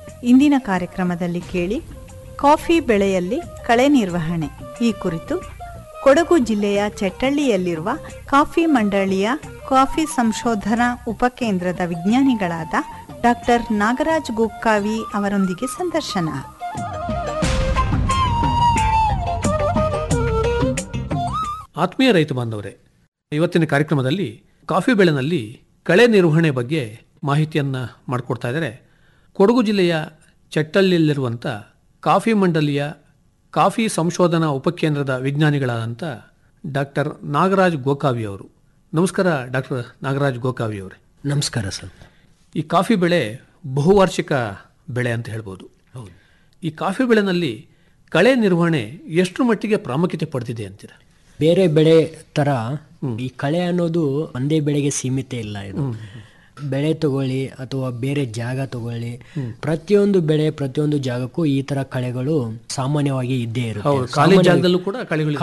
ಇಂದಿನ ಕಾರ್ಯಕ್ರಮದಲ್ಲಿ ಕೇಳಿ ಕಾಫಿ ಬೆಳೆಯಲ್ಲಿ ಕಳೆ ನಿರ್ವಹಣೆ ಈ ಕುರಿತು ಕೊಡಗು ಜಿಲ್ಲೆಯ ಚೆಟ್ಟಳ್ಳಿಯಲ್ಲಿರುವ ಕಾಫಿ ಮಂಡಳಿಯ ಕಾಫಿ ಸಂಶೋಧನಾ ಉಪಕೇಂದ್ರದ ವಿಜ್ಞಾನಿಗಳಾದ ಡಾಕ್ಟರ್ ನಾಗರಾಜ್ ಗೋಕ್ಕಾವಿ ಅವರೊಂದಿಗೆ ಸಂದರ್ಶನ ಆತ್ಮೀಯ ರೈತ ಬಾಂಧವರೇ ಇವತ್ತಿನ ಕಾರ್ಯಕ್ರಮದಲ್ಲಿ ಕಾಫಿ ಬೆಳೆನಲ್ಲಿ ಕಳೆ ನಿರ್ವಹಣೆ ಬಗ್ಗೆ ಮಾಹಿತಿಯನ್ನು ಮಾಡಿಕೊಡ್ತಾ ಇದ್ದಾರೆ ಕೊಡಗು ಜಿಲ್ಲೆಯ ಚಟ್ಟಳ್ಳಿಯಲ್ಲಿರುವಂಥ ಕಾಫಿ ಮಂಡಲಿಯ ಕಾಫಿ ಸಂಶೋಧನಾ ಉಪಕೇಂದ್ರದ ವಿಜ್ಞಾನಿಗಳಾದಂಥ ಡಾಕ್ಟರ್ ನಾಗರಾಜ್ ಗೋಕಾವಿ ಅವರು ನಮಸ್ಕಾರ ಡಾಕ್ಟರ್ ನಾಗರಾಜ್ ಗೋಕಾವಿ ಅವರೇ ನಮಸ್ಕಾರ ಸರ್ ಈ ಕಾಫಿ ಬೆಳೆ ಬಹುವಾರ್ಷಿಕ ಬೆಳೆ ಅಂತ ಹೇಳ್ಬೋದು ಹೌದು ಈ ಕಾಫಿ ಬೆಳೆನಲ್ಲಿ ಕಳೆ ನಿರ್ವಹಣೆ ಎಷ್ಟು ಮಟ್ಟಿಗೆ ಪ್ರಾಮುಖ್ಯತೆ ಪಡೆದಿದೆ ಅಂತೀರಾ ಬೇರೆ ಬೆಳೆ ತರ ಈ ಕಳೆ ಅನ್ನೋದು ಒಂದೇ ಬೆಳೆಗೆ ಸೀಮಿತ ಇಲ್ಲ ಇದು ಬೆಳೆ ತಗೊಳ್ಳಿ ಅಥವಾ ಬೇರೆ ಜಾಗ ತಗೊಳ್ಳಿ ಪ್ರತಿಯೊಂದು ಬೆಳೆ ಪ್ರತಿಯೊಂದು ಜಾಗಕ್ಕೂ ಈ ತರ ಕಳೆಗಳು ಸಾಮಾನ್ಯವಾಗಿ ಇದ್ದೇ ಹೌದು ಇರುತ್ತೆ ಖಾಲಿ ಜಾಗದಲ್ಲೂ ಕೂಡ ಕಳೆಗಳು